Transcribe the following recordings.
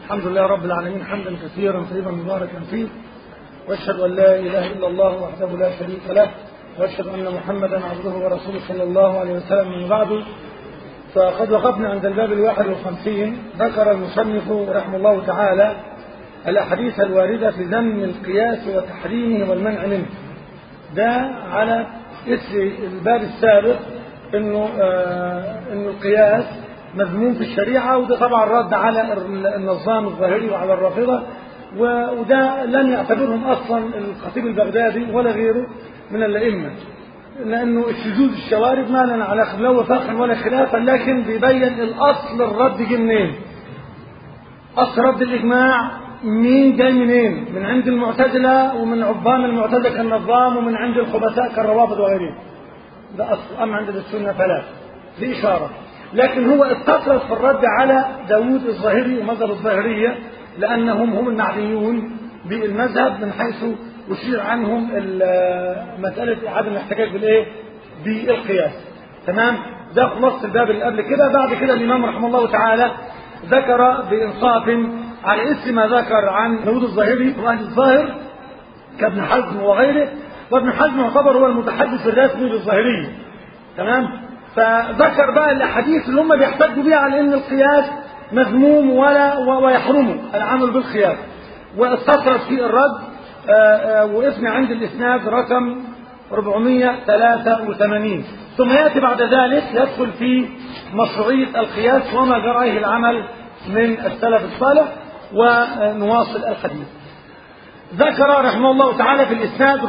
الحمد لله رب العالمين حمدا كثيرا طيبا مباركا فيه واشهد ان لا اله الا الله وحده لا شريك له واشهد ان محمدا عبده ورسوله صلى الله عليه وسلم من بعد فقد وقفنا عند الباب الواحد والخمسين ذكر المصنف رحمه الله تعالى الاحاديث الوارده في ذم القياس وتحريمه والمنع منه ده على اثر الباب السابق انه آه انه القياس مذموم في الشريعة وده طبعا رد على النظام الظاهري وعلى الرافضة وده لم يعتبرهم أصلا الخطيب البغدادي ولا غيره من الأئمة لأنه الشذوذ الشوارد ما لنا على لا وفاقا ولا خلافا لكن بيبين الأصل الرد جه منين أصل رد الإجماع مين جاي منين من عند المعتزلة ومن عظام المعتزلة كالنظام ومن عند الخبثاء كالروافض وغيرهم ده أصل أما عند السنة فلا دي إشارة لكن هو اتصل في الرد على داوود الظاهري ومذهب الظاهرية لأنهم هم المعنيون بالمذهب من حيث أشير عنهم مسألة عدم الاحتجاج بالإيه؟ بالقياس تمام؟ ده خلاصة الباب اللي قبل كده بعد كده الإمام رحمه الله تعالى ذكر بإنصاف على اسم ما ذكر عن داوود الظاهري وأهل الظاهر كابن حزم وغيره وابن حزم يعتبر هو المتحدث الرسمي للظاهرية تمام؟ فذكر بقى الاحاديث اللي هم بيحتجوا بيها على ان القياس مذموم ولا ويحرمه العمل بالقياس واستطرد في الرد واسم عند الاسناد رقم 483 ثم ياتي بعد ذلك يدخل في مشروعيه القياس وما جرى العمل من السلف الصالح ونواصل الحديث ذكر رحمه الله تعالى في الاسناد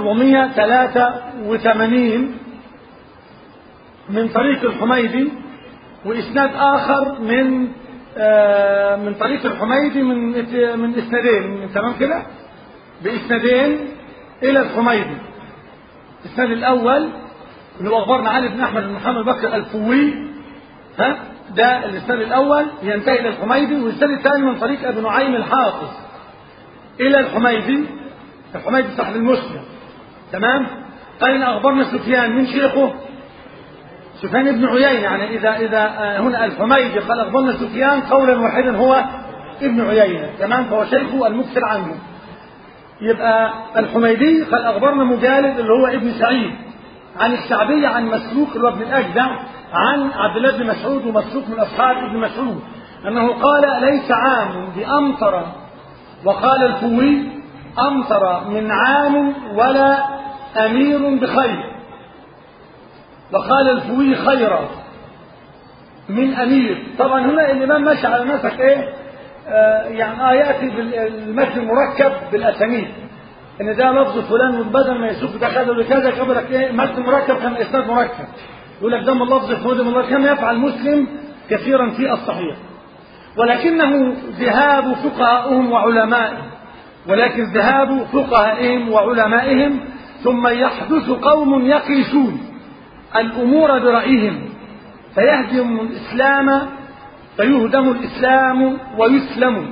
483 من طريق الحميدي وإسناد آخر من آه من طريق الحميدي من من إسنادين تمام كده بإسنادين إلى الحميدي الإسناد الأول اللي هو أخبرنا علي بن أحمد بن محمد بكر الفوي ها ده الإسناد الأول ينتهي إلى الحميدي والإسناد الثاني من طريق أبي نعيم الحافظ إلى الحميدي الحميدي صاحب المسلم تمام قال أخبرنا سفيان من شيخه سفيان بن عيينة يعني إذا إذا هنا الحميدي قال أخبرنا سفيان قولا واحدا هو ابن عيينة تمام فهو شيخه المكثر عنه يبقى الحميدي قال أخبرنا مجالد اللي هو ابن سعيد عن الشعبية عن مسلوك اللي هو ابن الأجدع عن عبد الله بن مسعود ومسلوك من أصحاب ابن مسعود أنه قال ليس عام بأمطر وقال الفوي أمطر من عام ولا أمير بخير وقال الفوي خيرا من امير طبعا هنا الامام ماشي على نسق ايه آه يعني اه ياتي بالمتن المركب بالاسانيد ان ده لفظ فلان بدل ما يسوق ده كذا وكذا يقول لك ايه متن مركب كان اسناد مركب يقول لك ده من لفظ فلان من كما يفعل مسلم كثيرا في الصحيح ولكنه ذهاب فقهاؤهم وعلمائهم ولكن ذهاب فقهائهم وعلمائهم ثم يحدث قوم يقيسون الأمور برأيهم فيهدم الإسلام فيهدم الإسلام ويسلم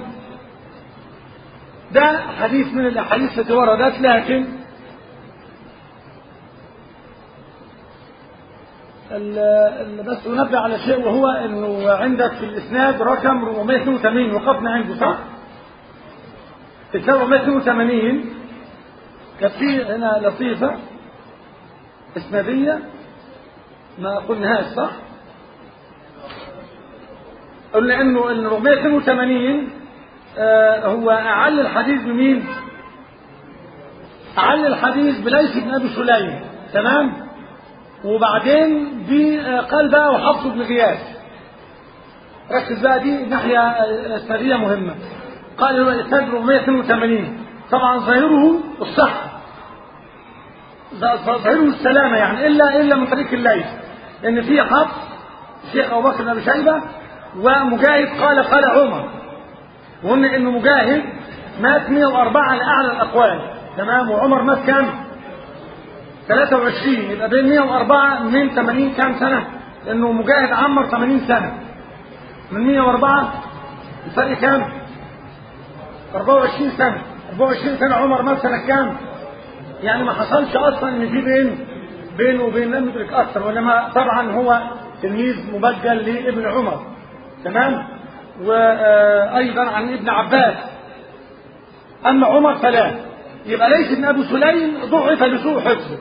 ده حديث من الأحاديث التي وردت لكن بس أنبه على شيء وهو أنه عندك في الإسناد رقم 482 وقفنا عنده صح؟ في الإسناد 482 كانت في هنا لطيفة إسنادية ما قلناهاش صح؟ قلنا انه ال 482 آه هو اعل الحديث بمين؟ اعل الحديث بليث بن ابي سليم تمام؟ وبعدين قال بقى وحفص بن غياث ركز بقى دي ناحيه اسناديه مهمه قال هو اسناد 482 طبعا ظاهره الصحه ظاهره السلامه يعني الا الا من طريق الليث ان في حفص الشيخ ابو بكر بن ابي شيبه ومجاهد قال قال عمر وقلنا ان مجاهد مات 104 على اعلى الاقوال تمام وعمر مات كام 23 يبقى بين 104 من 80 كام سنه لانه مجاهد عمر 80 سنه من 104 الفرق كام 24 سنه 24 سنه عمر مات سنه كام يعني ما حصلش اصلا ان في بين بينه وبين لم يدرك اكثر وانما طبعا هو تلميذ مبجل لابن عمر تمام وأيضا عن ابن عباس أما عمر فلا يبقى ليس ابن أبو سليم ضعف لسوء حفظه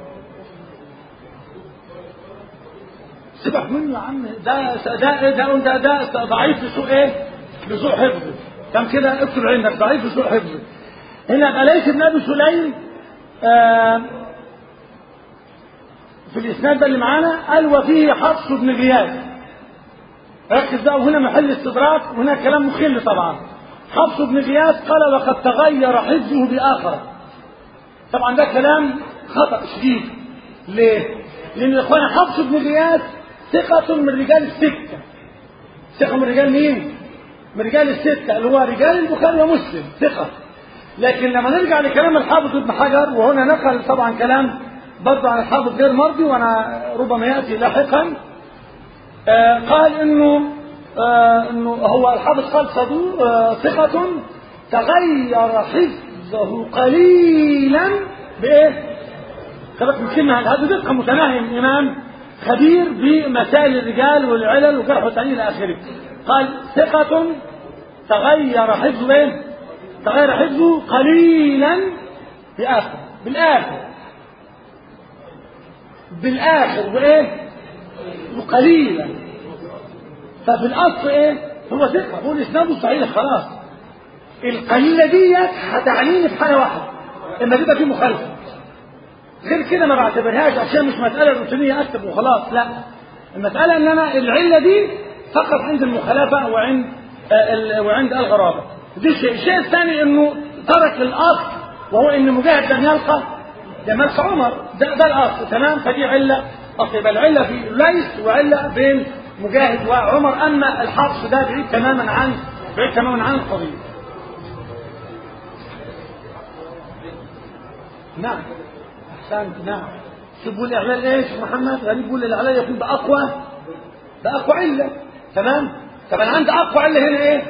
سيبك منه يا عم ده ده ده ده, ده ضعيف لسوء ايه؟ لسوء حفظه كم كده اكتب عندك ضعيف لسوء حفظه هنا يبقى ليس ابن ابي سليم آه في الاسناد ده اللي معانا قال وفيه حفص بن غياث ركز بقى وهنا محل استدراك وهنا كلام مخل طبعا حفص بن غياث قال وقد تغير حفظه بآخر طبعا ده كلام خطأ شديد ليه؟ لأن يا إخوانا حفص بن غياث ثقة من رجال الستة ثقة من رجال مين؟ من رجال الستة اللي هو رجال البخاري ومسلم ثقة لكن لما نرجع لكلام الحافظ ابن حجر وهنا نقل طبعا كلام برضه عن الحافظ غير مرضي وانا ربما ياتي لاحقا آه قال انه آه انه هو الحافظ قال صدوق آه ثقة تغير حفظه قليلا بايه؟ خلق من كلمة هذا دقة متناهم إمام خبير بمسائل الرجال والعلل وجرح والتعديل إلى آخره قال ثقة تغير حفظه إيه؟ تغير حفظه قليلا بآخر بالآخر بالآخر وإيه؟ وقليلا ففي الأصل إيه؟ هو ثقة هو الإسناد صحيح خلاص القليلة ديت هتعنيني في حالة واحدة إما تبقى في مخالفة غير كده ما بعتبرهاش عشان مش مسألة روتينية أكتب وخلاص لا المسألة إن أنا العلة دي فقط عند المخالفة وعند آه وعند الغرابة دي الشيء الشيء الثاني إنه ترك الأصل وهو إن مجاهد لم يلقى جمال عمر ده, ده الأصل تمام فدي علة أصل يبقى العلة في ليس وعلة بين مجاهد وعمر أما الحبس ده بعيد تماما عن بعيد تماما عن القضية نعم احسنت نعم شو بقول الاعلان ايش محمد غريب بيقول الاعلان يكون باقوى باقوى عله تمام طب انا عندي اقوى عله هنا ايه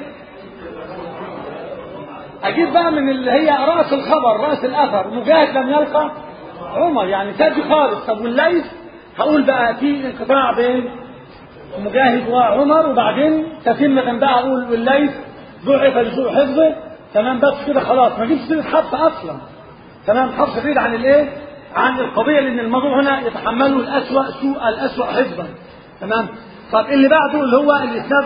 اجيب بقى من اللي هي راس الخبر راس الاثر مجاهد لم يلقى عمر يعني تاجي خالص طب والليث هقول بقى في انقطاع بين مجاهد وعمر وبعدين تتم بقى اقول والليث ضعف لسوء حفظه تمام بس كده خلاص ما جبتش سيره حفص اصلا تمام حفص بعيد عن الايه عن القضيه لان الموضوع هنا يتحمله الاسوا سوء الاسوا حفظا تمام طب اللي بعده اللي هو الاسناد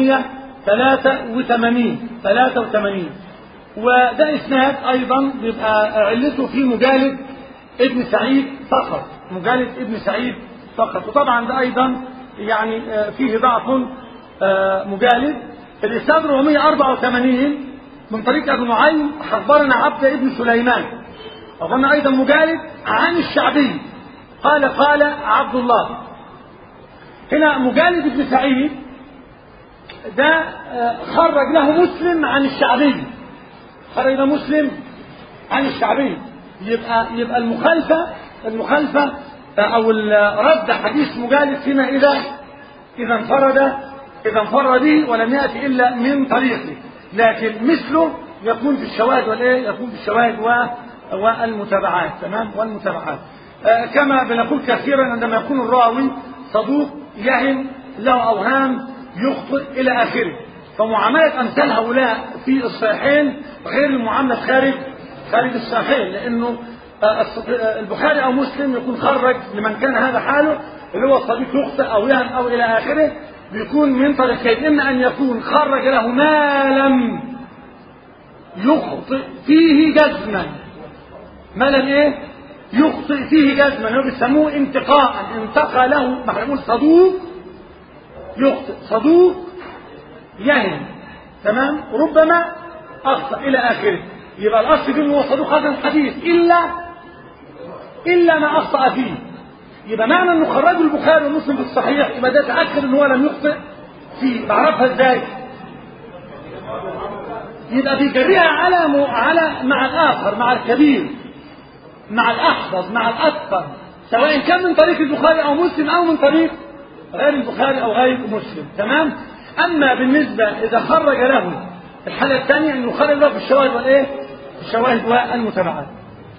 483 83 وده اسناد ايضا بيبقى علته في مجالد ابن سعيد فقط مجالد ابن سعيد فقط وطبعا ده ايضا يعني فيه ضعف مجالد الاسناد 484 من طريق ابو نعيم اخبرنا عبد ابن سليمان أظن أيضا مجالد عن الشعبي قال قال عبد الله هنا مجالد بن سعيد ده خرج له مسلم عن الشعبي خرج له مسلم عن الشعبي يبقى يبقى المخالفة المخالفة أو رد حديث مجالد هنا إذا إذا انفرد إذا انفرد به ولم يأتي إلا من طريقه لكن مثله يكون في الشواهد والإيه يكون في الشواهد و والمتابعات تمام والمتابعات آه كما بنقول كثيرا عندما يكون الراوي صدوق يهم له اوهام يخطئ الى اخره فمعامله امثال هؤلاء في الصحيحين غير المعامله خارج خارج الصحيحين لانه آه البخاري او مسلم يكون خرج لمن كان هذا حاله اللي هو الصديق يخطئ او يهم او الى اخره بيكون من طريقين اما ان يكون خرج له ما لم يخطئ فيه جزما ما لم ايه يخطئ فيه جزما هو بيسموه انتقاء انتقى له ما احنا بنقول صدوق يخطئ صدوق يهم تمام ربما اخطا الى اخره يبقى الاصل فيه هو صدوق هذا الحديث الا الا ما اخطا فيه يبقى معنى انه خرجه البخاري ومسلم في الصحيح يبقى ده تاكد ان هو لم يخطئ فيه بعرفها ازاي يبقى بيجريها على م... على مع الاخر مع الكبير مع الأحفظ مع الأتقن سواء كان من طريق البخاري أو مسلم أو من طريق غير البخاري أو غير مسلم تمام أما بالنسبة إذا خرج له الحالة الثانية أنه خرج له في الشواهد والإيه في الشواهد والمتابعات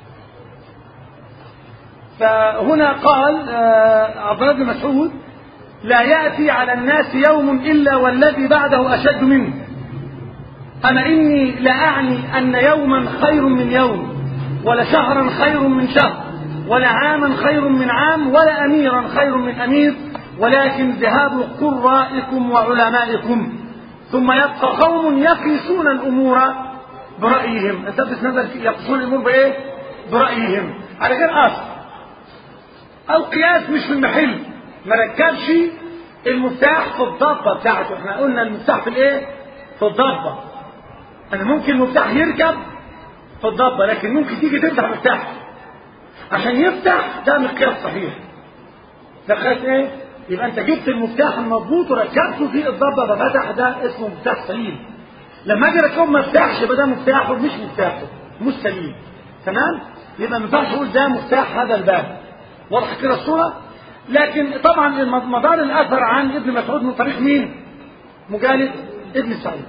فهنا قال عبد الله بن مسعود لا يأتي على الناس يوم إلا والذي بعده أشد منه أما إني لا أعني أن يوما خير من يوم ولا شهرا خير من شهر ولا عاما خير من عام ولا أميرا خير من أمير ولكن ذهاب قرائكم وعلمائكم ثم يبقى قوم يقيسون الأمور برأيهم أنت بس يقيسون الأمور بإيه؟ برأيهم على غير أصل أو قياس مش في المحل ما ركبش المفتاح في الضبة بتاعته احنا قلنا المفتاح في الايه؟ في الضبة أنا ممكن المفتاح يركب في الضبة لكن ممكن تيجي تفتح مفتاح عشان يفتح ده مقياس صحيح ده قياس ايه؟ يبقى انت جبت المفتاح المضبوط وركبته في الضبة ففتح ده اسمه مفتاح سليم لما اجي اركبه ما يفتحش يبقى ده مفتاحه مش مفتاحه مش سليم تمام؟ يبقى ما ينفعش اقول ده مفتاح هذا الباب واضح كده الصورة؟ لكن طبعا مدار الاثر عن ابن مسعود من طريق مين؟ مجالد ابن سعيد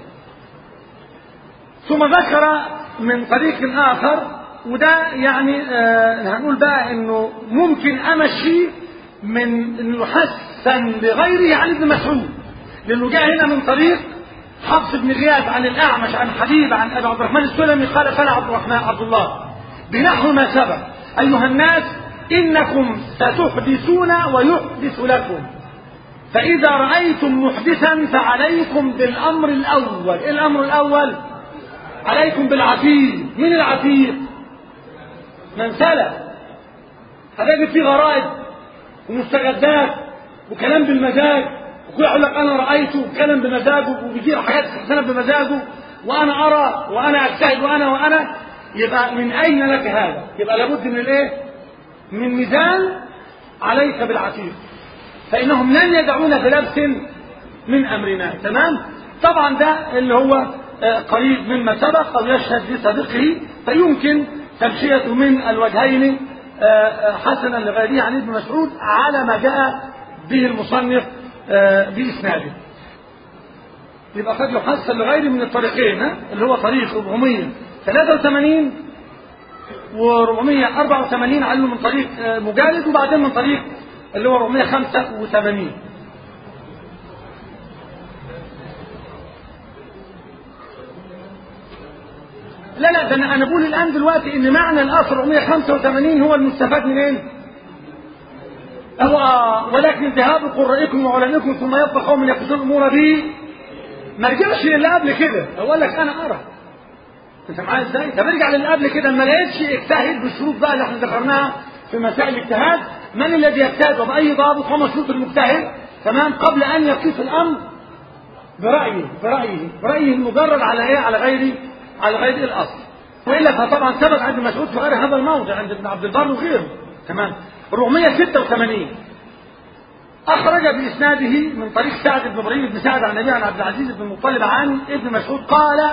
ثم ذكر من طريق اخر وده يعني آه هنقول بقى انه ممكن امشي من انه يحسن لغيره عن ابن مسعود لانه جاء هنا من طريق حفص بن غياث عن الاعمش عن حبيب عن ابي عبد الرحمن السلمي قال قال عبد الرحمن عبد الله بنحو ما سبق ايها الناس انكم ستحدثون ويحدث لكم فاذا رايتم محدثا فعليكم بالامر الاول إيه الامر الاول عليكم بالعتيق من العتيق من سلف هتجد فيه غرائب ومستجدات وكلام بالمزاج وكل يقول لك انا رايته وكلام بمزاجه وبيجيب حاجات تحسنها بمزاجه وانا ارى وانا اجتهد وانا وانا يبقى من اين لك هذا؟ يبقى لابد من الايه؟ من ميزان عليك بالعتيق فانهم لن يدعون بلبس من امرنا تمام؟ طبعا ده اللي هو قريب مما سبق او يشهد لسابقه فيمكن تمشيته من الوجهين حسنا لغيره عن ابن مسعود على ما جاء به المصنف بإسناده يبقى قد يحسن لغيره من الطريقين اللي هو طريق 483 و 484 عليه من طريق مجالد وبعدين من طريق اللي هو 485 لا لا ده انا انا بقول الان دلوقتي ان معنى الاثر 485 هو المستفاد منين؟ هو ولكن ذهاب قرائكم وعلمائكم ثم يبقى قوم يقصدون الامور به ما رجعش للي قبل كده هو قال لك انا ارى انت معايا ازاي؟ طب ارجع للي قبل كده ما لقيتش اجتهد بالشروط بقى اللي احنا ذكرناها في مسائل الاجتهاد من الذي يجتهد وباي ضابط هو شروط المجتهد تمام قبل ان يقيس الامر برايه برايه برايه المجرد على ايه؟ على غير على غير الاصل والا فطبعا ثبت عند مسعود في غير هذا الموضع عند ابن عبد البر وغيره تمام 486 اخرج باسناده من طريق سعد بن ابراهيم بن سعد عن ابي عن عبد العزيز بن المطلب عن ابن مسعود قال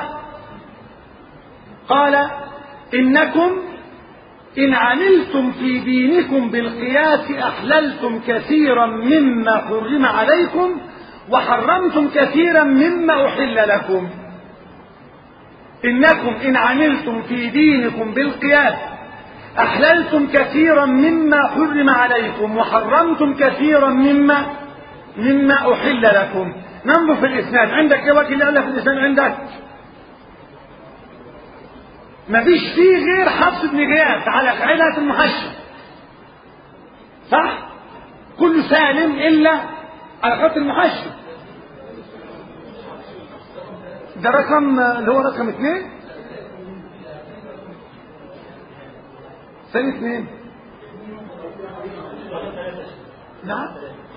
قال انكم ان عملتم في دينكم بالقياس احللتم كثيرا مما حرم عليكم وحرمتم كثيرا مما احل لكم إنكم إن عملتم في دينكم بالقياس أحللتم كثيرا مما حرم عليكم وحرمتم كثيرا مما مما أحل لكم ننظر في الإسناد عندك إيه وجه اللي في الإسناد عندك مفيش فيه غير حفص بن غياث على علة المحشر صح كله سالم إلا على خط المحشر ده رقم اللي هو رقم اثنين ثاني اثنين نعم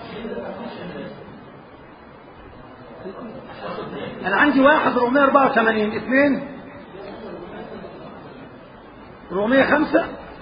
انا عندي واحد 484 اثنين 405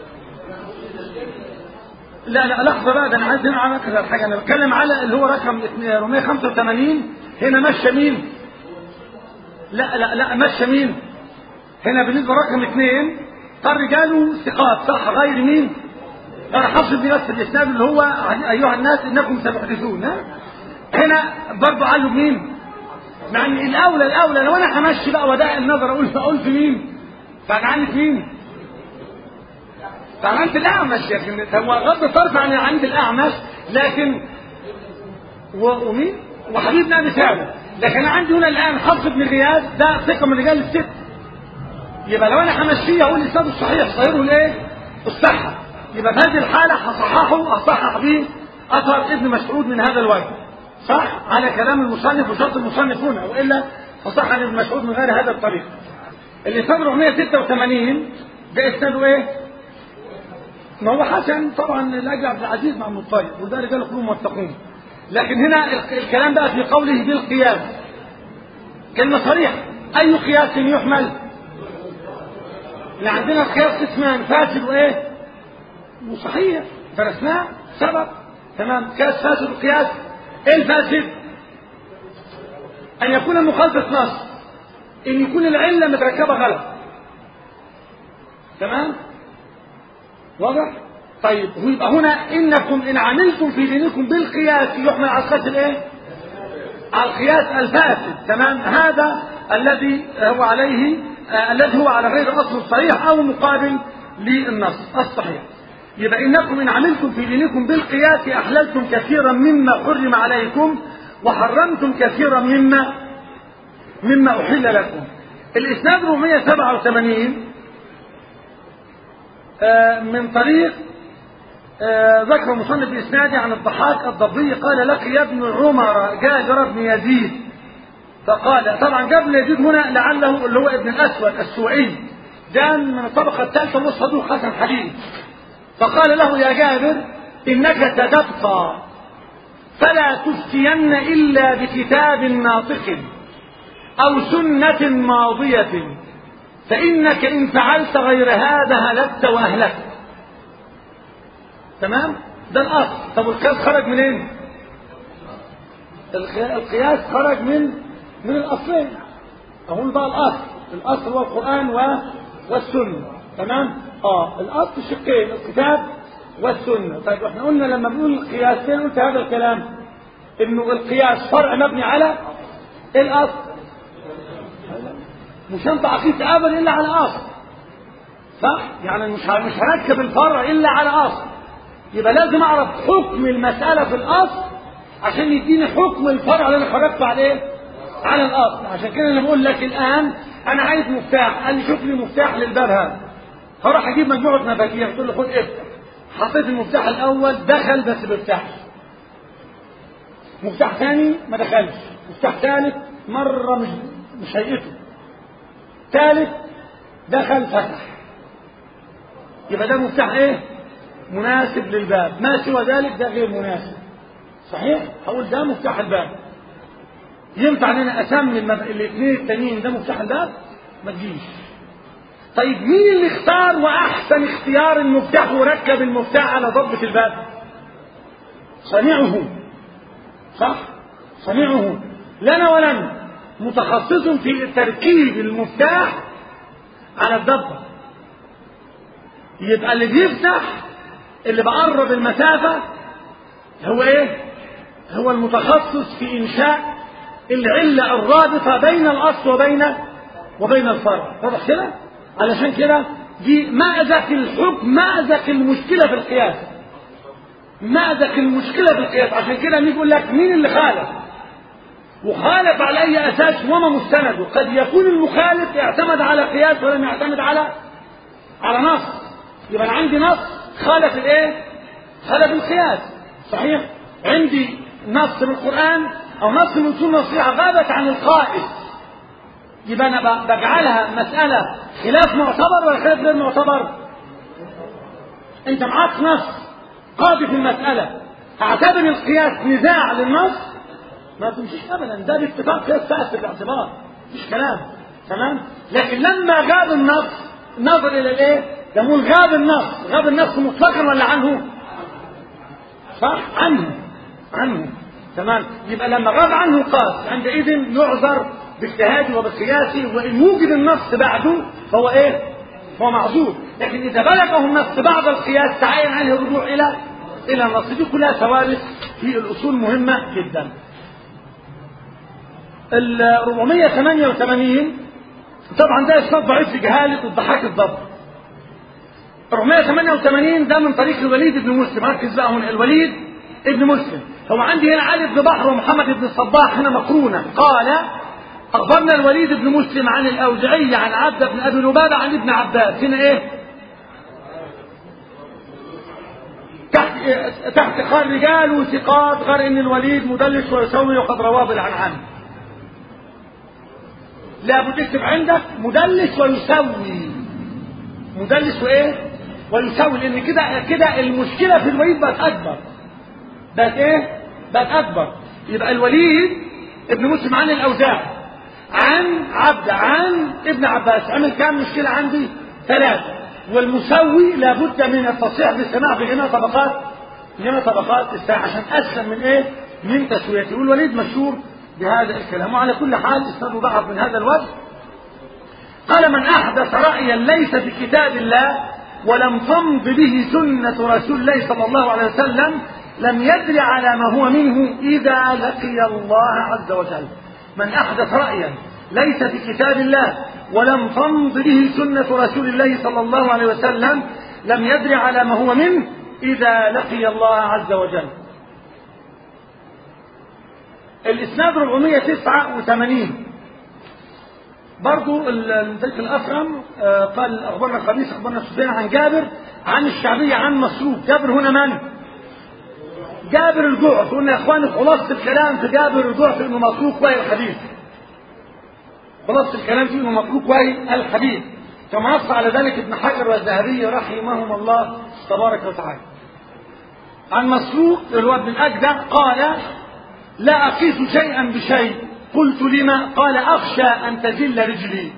لا لا لحظه بقى ده انا عايز هنا على كذا حاجه انا بتكلم على اللي هو رقم 485 هنا مشى مين؟ لا لا لا مشى مين هنا بالنسبه رقم اثنين قال رجاله ثقات صح غير مين قال حفظ بن نفس الاسناد اللي هو ايها الناس انكم ستحدثون هنا برضه قال له مين مع ان الاولى الاولى لو انا همشي بقى وداع النظر اقول اقول في مين فانا في مين فعنت الاعمش يا اخي هو غض الطرف عن عند الاعمش لكن و- ومين وحبيب بن ابي ثابت لكن انا عندي هنا الان حفص بن غياث ده ثقه من رجال الست يبقى لو انا همشيه اقول الاسناد الصحيح صغيره الايه الصحه يبقى في هذه الحاله هصححه اصحح به اثر ابن مسعود من هذا الوجه صح على كلام المصنف وشرط المصنف هنا والا فصح عن ابن مسعود من غير هذا الطريق الاسناد 486 ده اسناده ايه ما هو حسن طبعا لاجل عبد العزيز مع المطيب وده رجال قلوب موثقون لكن هنا ال- الكلام بقى في قوله بالقياس كلمة صريحة أي قياس يحمل؟ اللي عندنا قياس اسمان فاسد وإيه؟ وصحيح درسناه سبق تمام قياس فاسد وقياس إيه الفاسد؟ أن يكون مخالفة نص إن يكون العلة متركبة غلط تمام؟ واضح؟ طيب هو يبقى هنا انكم ان عملتم في دينكم بالقياس يحمل على القياس الايه؟ على القياس الفاسد تمام؟ هذا الذي هو عليه آه الذي هو على غير اصل الصحيح او مقابل للنص الصحيح. يبقى انكم ان عملتم في دينكم بالقياس احللتم كثيرا مما حرم عليكم وحرمتم كثيرا مما مما احل لكم. الاسناد 487 آه، من طريق آه، ذكر مصنف الاسناد عن الضحاك الضبي قال لقي ابن عمر جابر بن يزيد فقال طبعا جابر بن يزيد هنا لعله اللي هو ابن الاسود السوعي ده من الطبقه الثالثه وهو صدوق حسن حديث فقال له يا جابر انك ستبقى فلا تفتين الا بكتاب ناطق او سنه ماضيه فإنك إن فعلت غير هذا هلكت وأهلكت تمام ده الأصل طب القياس خرج منين القي- القياس خرج من من الأصلين أقول بقى الأصل الأصل هو القرآن و... والسنة تمام اه الأصل شقين الكتاب والسنة طيب احنا قلنا لما بنقول القياس فين قلت هذا الكلام انه القياس فرع مبني على الأصل مش هنطع عقيدة ابدا الا على اصل صح يعني مش ه- مش هركب الفرع الا على اصل يبقى لازم اعرف حكم المساله في الاصل عشان يديني حكم الفرع اللي انا خرجت عليه على الاصل عشان كده انا بقول لك الان انا عايز مفتاح قال لي شوف لي مفتاح للباب هذا هروح اجيب مجموعه مفاتيح تقول له خد افتح حطيت المفتاح الاول دخل بس ما بيفتحش مفتاح ثاني ما دخلش مفتاح ثالث مره مش مش هيئته ثالث دخل فتح يبقى ده مفتاح ايه مناسب للباب ما سوى ذلك ده غير مناسب صحيح هقول ده مفتاح الباب ينفع ان انا اسمي المب... الاثنين التانيين ده مفتاح الباب ما تجيش طيب مين اللي اختار واحسن اختيار المفتاح وركب المفتاح على ضبة الباب صنيعه صح صنيعه لنا ولن متخصص في تركيب المفتاح على الضبة يبقى اللي بيفتح اللي بقرب المسافة هو ايه هو المتخصص في انشاء العلة الرابطة بين الاصل وبين وبين الفرع واضح كده علشان كده دي مأزق الحكم مأزق المشكلة في القياس مأزق المشكلة في القياس عشان كده نيجي يقول لك مين اللي خالف وخالف على اي اساس وما مستنده قد يكون المخالف اعتمد على قياس ولم يعتمد على على نص يبقى انا عندي نص خالف الايه خالف القياس صحيح عندي نص من القران او نص من سنه نصيحه غابت عن القائل يبقى انا ب- بجعلها مساله خلاف معتبر ولا خلاف غير معتبر انت معاك نص قاضي في المساله اعتبر القياس نزاع للنص ما تمشيش ابدا ده باتفاق قياس فاسد الاعتبار مفيش كلام تمام لكن لما غاب النص نظر الى الايه يقول غاب النص غاب النص مطلقا ولا عنه صح عنه عنه تمام يبقى لما غاب عنه قاس عندئذ يعذر باجتهاده وبقياسه وان وجد النص بعده فهو ايه هو معذور لكن اذا بلغه النص بعد القياس تعين عليه الرجوع الى الى النص دي كلها ثوابت في الاصول مهمه جدا ال 488 طبعا ده اسناد ضعيف في جهاله الضحاك الضبط 488 ده من طريق الوليد بن مسلم ركز بقى هنا الوليد ابن مسلم هو عندي هنا علي بن بحر ومحمد بن الصباح هنا مقرونة قال أخبرنا الوليد بن مسلم عن الأوزعي عن عبد بن أبي لبابة عن ابن عباس هنا إيه تحت تحت قال رجال وثقات غير ان الوليد مدلس ويسوي وقد رواه بالعنعن لابد تكتب عندك مدلس ويسوي مدلس وايه ويسوي لان كده كده المشكله في الوليد بقت اكبر بقت ايه بقت اكبر يبقى الوليد ابن مسلم عن الاوزاع عن عبد عن ابن عباس عمل كام مشكله عندي ثلاثه والمسوي لابد من التصحيح بالسماع في جميع طبقات جميع طبقات الساعة عشان أسلم من إيه؟ من تسويته والوليد مشهور بهذا الكلام وعلى كل حال اسناده ضعف من هذا الوجه قال من أحدث رأيا ليس في كتاب الله ولم تمض به سنة رسول الله صلى الله عليه وسلم لم يدر على ما هو منه إذا لقي الله عز وجل من أحدث رأيا ليس في كتاب الله ولم تمض به سنة رسول الله صلى الله عليه وسلم لم يدر على ما هو منه إذا لقي الله عز وجل الإسناد 489 برضو الفلك الأكرم قال أخبرنا الخبيث أخبرنا سفيان عن جابر عن الشعبية عن مسروق جابر هنا من؟ جابر الجعف قلنا يا إخواني خلاصة الكلام في جابر الجعف إنه مسروق وهي الحديث خلاصة الكلام فيه انه متروك وهي الحديث كما نص على ذلك ابن حجر والذهبي رحمهم الله تبارك وتعالى عن مسروق اللي هو ابن الاجدع قال لا اقيس شيئا بشيء قلت لما قال اخشى ان تزل رجلي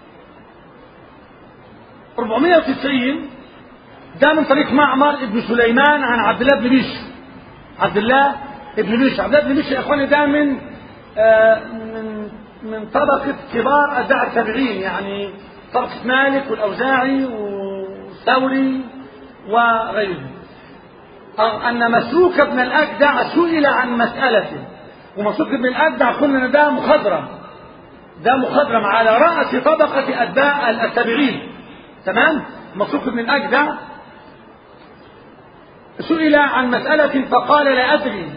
490 ده من طريق معمر ابن سليمان عن عبد الله بن بشر عبد الله ابن بشر عبد الله بن بشر يا اخواني ده من آه من من طبقة كبار أتباع التابعين يعني طبقة مالك والأوزاعي والثوري وغيره أن مسروك بن الأجدع سئل عن مسألة ومسروك بن الأجدع قلنا أن ده مخضرم ده مخضرم على رأس طبقة أتباع التابعين تمام مسروك بن الأجدع سئل عن مسألة فقال لا أدري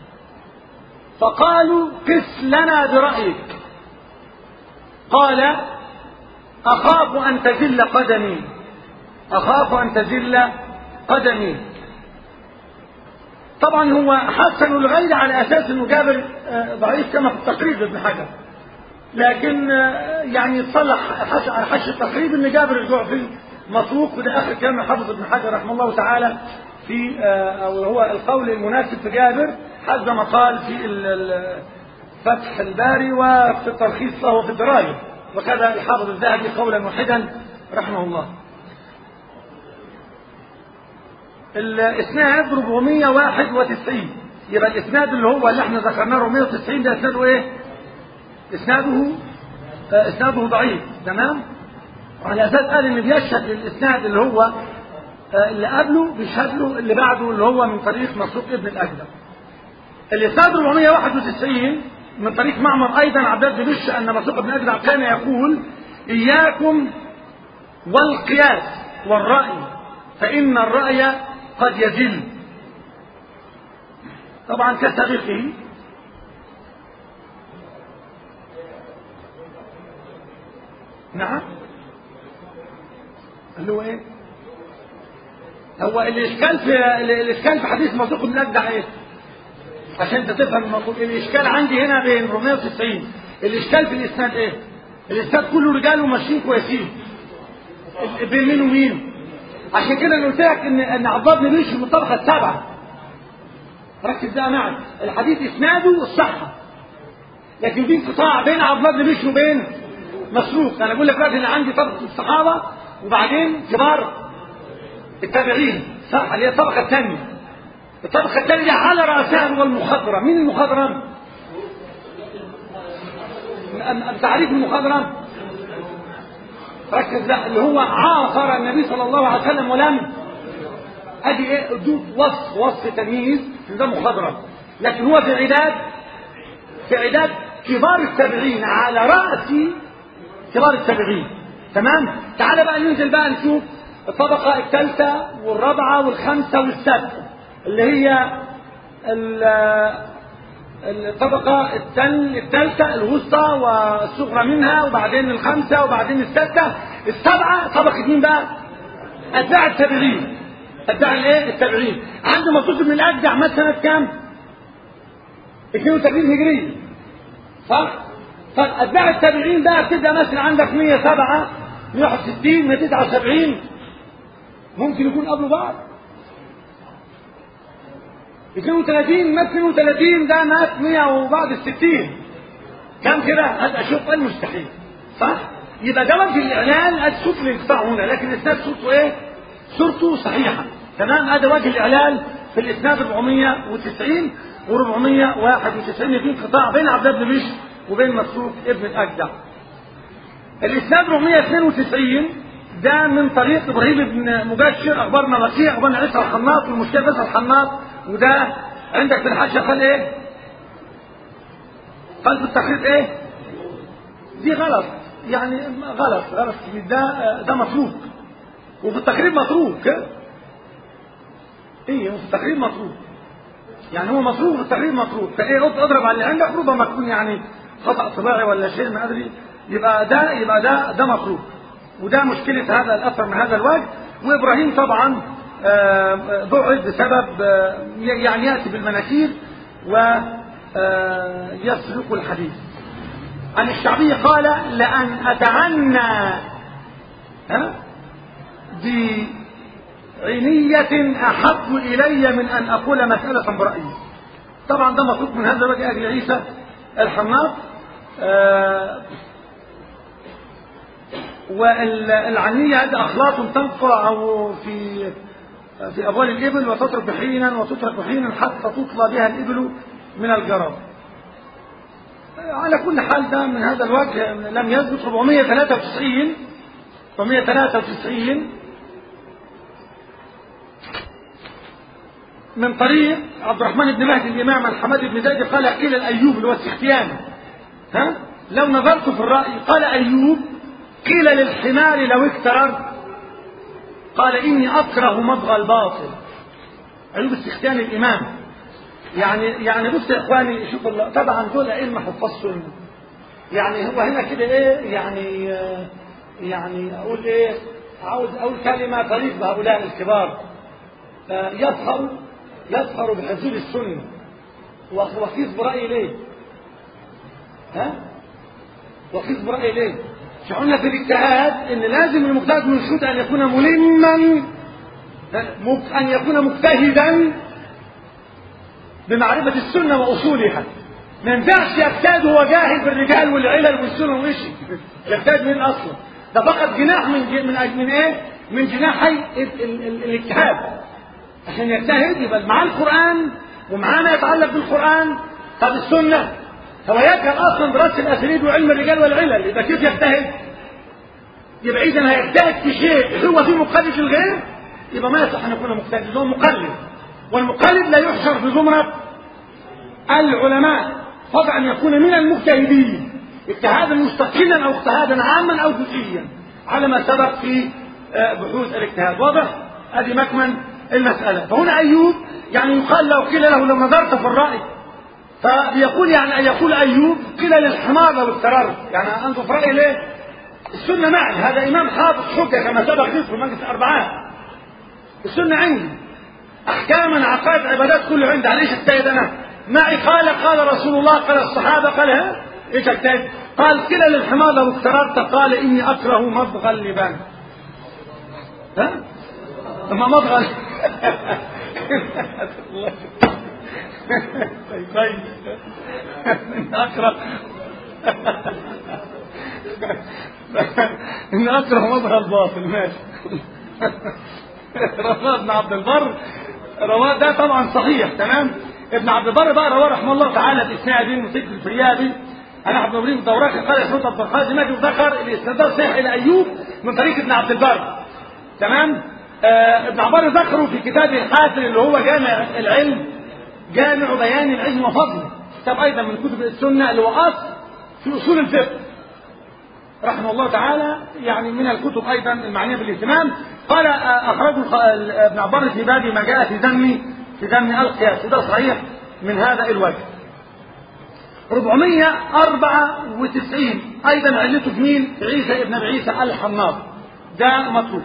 فقالوا قس لنا برأيك قال أخاف أن تزل قدمي أخاف أن تزل قدمي طبعا هو حسن الغير على أساس أنه جابر ضعيف كما في التقريب ابن حجر لكن يعني تصلح على حش التقريب أن جابر الجعفي مطروق وده آخر كلام حافظ ابن حجر رحمه الله تعالى في أو هو القول المناسب في جابر حسب ما قال في فتح الباري وفي الترخيص له في الدراية وكذا الحافظ الذهبي قولا واحدا رحمه الله الاسناد 491 يبقى الاسناد اللي هو اللي احنا ذكرناه 490 ده اسناده ايه؟ اسناده آه اسناده ضعيف تمام؟ وعلى اساس قال ان بيشهد للاسناد اللي هو آه اللي قبله بيشهد له اللي بعده اللي هو من طريق مسروق ابن الاجدع. الاسناد 491 من طريق معمر ايضا عبد الله بن ان مسروق بن اجدع كان يقول اياكم والقياس والراي فان الراي قد يزل طبعا كسابقه نعم اللي هو ايه هو الاشكال في الاشكال في حديث مسروق بن اجدع ايه عشان انت تفهم الموضوع الاشكال عندي هنا بين 490 الاشكال في الاسناد ايه الاسناد كله رجال وماشيين كويسين بين مين ومين عشان كده انا قلت لك ان ان عبد الله بن بشر من الطبقه السابعه ركز بقى معي الحديث اسناده الصحه لكن في انقطاع بين عبد الله بن بشر وبين مسروق انا بقول لك دلوقتي ان عندي طبقه الصحابه وبعدين كبار التابعين صح اللي هي الطبقه الثانيه الطبقة الثانية على رأسها هو المخضرم مين المخضرم؟ تعريف المخضرم ركز لا اللي هو عاصر النبي صلى الله عليه وسلم ولم ادي ايه ادوه وصف وصف تمييز ده مخضرم لكن هو في عداد في عداد كبار التابعين على رأس كبار التابعين تمام تعال بقى ننزل بقى نشوف الطبقة الثالثة والرابعة والخامسة والسادسة اللي هي الطبقة الثالثة الوسطى والصغرى منها وبعدين الخمسة وبعدين الستة السبعة طبقة مين بقى؟ أتباع التابعين أتباع الإيه؟ التابعين عنده مطلوب من الأجدع مثلا سنة كام؟ 82 هجرية صح؟ طب أتباع التابعين بقى بتبدأ مثلا عندك 107 161 179 ممكن يكون قبل بعض 32 مات 32 ده مات 100 وبعد ال 60 كم كده؟ هذا اشوف المستحيل صح؟ يبقى ده وجه الاعلان ادي صوت الانقطاع هنا لكن الاسناد صوته ايه؟ صورته صحيحه تمام هذا وجه الاعلان في الاسناد 490 و491 في انقطاع بين عبد الله بن بشر وبين مسروق ابن الاجدع الاسناد 492 ده من طريق ابراهيم بن مبشر اخبرنا وكيع اخبرنا عيسى الحناط والمشكله عيسى الحناط وده عندك في الحاشيه قال ايه؟ قال في التخريج ايه؟ دي غلط يعني غلط غلط ده ده مطلوب وفي التقريب متروك ايه في التقريب مطلوب يعني هو مطلوب في التقريب مطلوب فايه اضرب على اللي عندك ربما تكون يعني خطا طباعي ولا شيء ما ادري يبقى ده يبقى ده ده مطلوب وده مشكلة هذا الأثر من هذا الوجه وإبراهيم طبعا ضعف بسبب يعني يأتي بالمناكير ويسلك الحديث عن الشعبي قال لأن أتعنى بعينية أحب إلي من أن أقول مسألة برأيي طبعا ده مطلوب من هذا الوجه أجل عيسى الحناط والعنية هذه أخلاط تنقع في في أبوال الإبل وتترك حينا وتترك حينا حتى تطلى بها الإبل من الجراب على كل حال ده من هذا الوجه لم يثبت 493 493 من طريق عبد الرحمن بن مهدي الإمام عن حماد بن زيد قال قيل الأيوب اللي هو السختياني ها لو نظرت في الرأي قال أيوب قيل للحمار لو اكتررت قال إني أكره مضغ الباطل أيوب السختياني الإمام يعني يعني بص يا إخواني شوف طبعا دول أئمة حفاظ سنة يعني هو هنا كده إيه يعني يعني أقول إيه عاوز أقول كلمة تليق بهؤلاء الكبار يظهر يظهر بحزول السنة وخيص برأي ليه؟ ها؟ وخيص برأي ليه؟ شعرنا في الاجتهاد ان لازم المجتهد من الشروط ان يكون ملما ان يكون مجتهدا بمعرفة السنة وأصولها ما ينفعش يجتهد وهو جاهل بالرجال والعلل والسنة وإيش يجتهد من أصلا ده فقط جناح من من من إيه؟ من جناحي الاجتهاد عشان يجتهد يبقى معاه القرآن ومعاه ما يتعلق بالقرآن طب السنة هو يجهل اصلا دراسه الاسانيد وعلم الرجال والعلل يبقى كيف يجتهد؟ يبقى اذا هيجتهد في شيء هو في مقلد الغير يبقى ما يصح ان يكون مجتهد هو مقلد والمقلد لا يحشر في زمره العلماء فضلا ان يكون من المجتهدين اجتهادا مستقلا او اجتهادا عاما او جزئيا على ما سبق في بحوث الاجتهاد واضح؟ هذه مكمن المساله فهنا ايوب يعني يقال لو قيل له لو نظرت في الراي فبيقول يعني أن يقول أيوب قيل للحمار لو اضطررت يعني أنت في رأي ليه؟ السنة معي هذا إمام حافظ حجة كما سبق ذكر مجلس الأربعاء السنة عندي أحكاما عقائد عبادات كله عندي عليش اجتهد أنا معي قال قال رسول الله قال الصحابة قال ها إيش اجتهد؟ قال قيل للحمار لو اضطررت قال إني أكره مضغ اللبان ها؟ ثم مضغ طيب أكره إن أكره مظهر الباطل ماشي رواه ابن عبد البر رواه ده طبعا صحيح تمام ابن عبد البر بقى رواه رحمه الله تعالى بإسناد وسجل الفريابي أنا عبد البر الدوراقي قال يسمى عبد القادر ماجد وذكر الإسناد صحيح إلى أيوب من طريق ابن عبد البر تمام آه ابن عبد البر ذكره في كتابه الحافل اللي هو جامع العلم جامع بيان العلم وفضله كتاب ايضا من كتب السنه اللي هو اصل في اصول الفقه رحمه الله تعالى يعني من الكتب ايضا المعنيه بالاهتمام قال اخرجه ابن عبار في باب ما جاء في ذم في ذم القياس وده صحيح من هذا الوجه 494 أيضا علته في مين؟ في عيسى ابن أبي عيسى الحماد ده مطلوب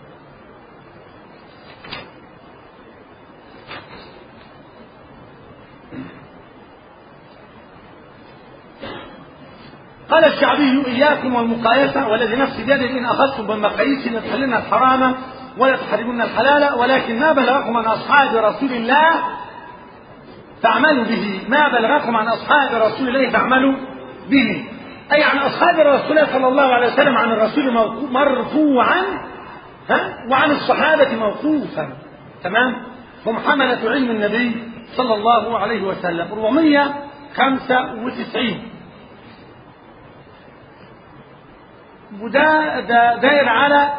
قال الشعبي إياكم والمقايسة والذي نفسي بيده إن أخذتم بالمقاييس لتحللن الحرام ولا تحرمون الحلال ولكن ما بلغكم عن أصحاب رسول الله فاعملوا به ما بلغكم عن أصحاب رسول الله فاعملوا به أي عن أصحاب رسول الله صلى الله عليه وسلم عن الرسول مرفوعا ها وعن الصحابة موقوفا تمام هم حملة علم النبي صلى الله عليه وسلم 495 وده ده داير على